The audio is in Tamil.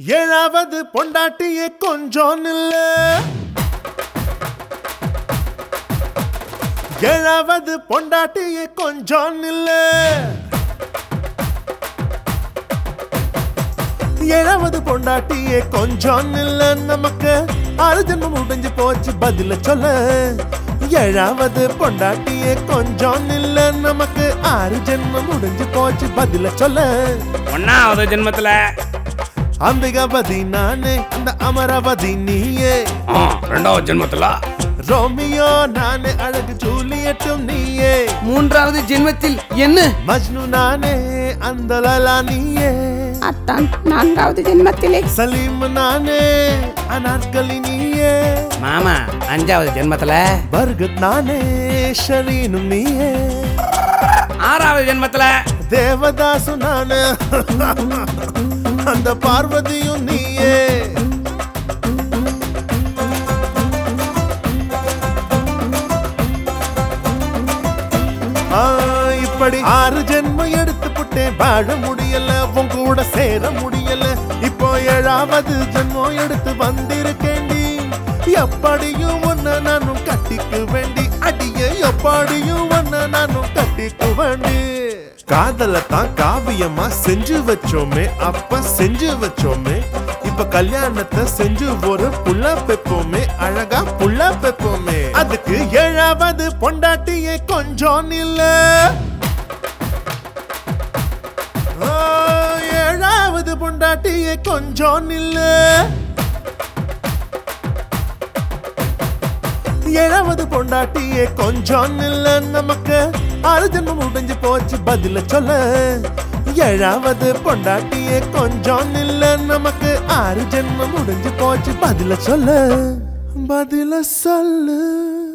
ஏழாவது பொண்டாட்டியே கொஞ்சம் நில்ல ஏழாவது பொண்டாட்டியே கொஞ்சம் நில்ல ஏழாவது பொண்டாட்டியே கொஞ்சம் நில்ல நமக்கு ஆறு ஜென்மம் முடிஞ்சு போச்சு பதில சொல்ல ஏழாவது பொண்டாட்டியே கொஞ்சம் நில்ல நமக்கு ஆறு ஜென்மம் முடிஞ்சு போச்சு பதில சொல்ல ஒன்னாவது ஜென்மத்துல அம்பிகாபதி நானே அந்த அமராவதி நீயே ஆ, ரெண்டாவது ஜென்மத்துல ரோமியோ நானே அழகு ஜூலியட்டும் நீயே மூன்றாவது ஜென்மத்தில் என்ன மஜ்னு நானே அந்த லலா நீயே அத்தான் நான்காவது ஜென்மத்திலே சலீம் நானே அனார்கலி நீயே மாமா அஞ்சாவது ஜென்மத்துல பர்கத் நானே ஷரீனும் நீயே ஆறாவது ஜென்மத்துல தேவதாசு நானே அந்த பார்வதியும் நீயே ஆ, இப்படி ஆறு ஜென்மம் எடுத்து புட்டேன் வாழ முடியல உன் கூட சேர முடியல இப்போ ஏழாவது ஜென்மம் எடுத்து வந்திருக்கேண்டி எப்படியும் ஒன்ன நானும் கட்டிக்கு வேண்டி அடிய எப்படியும் ஒன்ன நானும் கட்டிக்கு வேண்டி காதல தான் காவியமா செஞ்சு வச்சோமே அப்ப செஞ்சு வச்சோமே இப்ப கல்யாணத்தை செஞ்சு ஒரு புள்ள பெப்போமே அழகா புள்ள பெப்போமே அதுக்கு ஏழாவது பொண்டாட்டியே கொஞ்சம் இல்ல ஏழாவது பொண்டாட்டியே கொஞ்சம் இல்ல ஏழாவது பொண்டாட்டியே கொஞ்சம் இல்ல நமக்கு ஆறு ஜென்மம் முடிஞ்சு போச்சு பதில சொல்ல ஏழாவது பொண்டாட்டியே கொஞ்சம் இல்ல நமக்கு ஆறு ஜென்மம் முடிஞ்சு போச்சு பதில சொல்ல பதில சொல்லு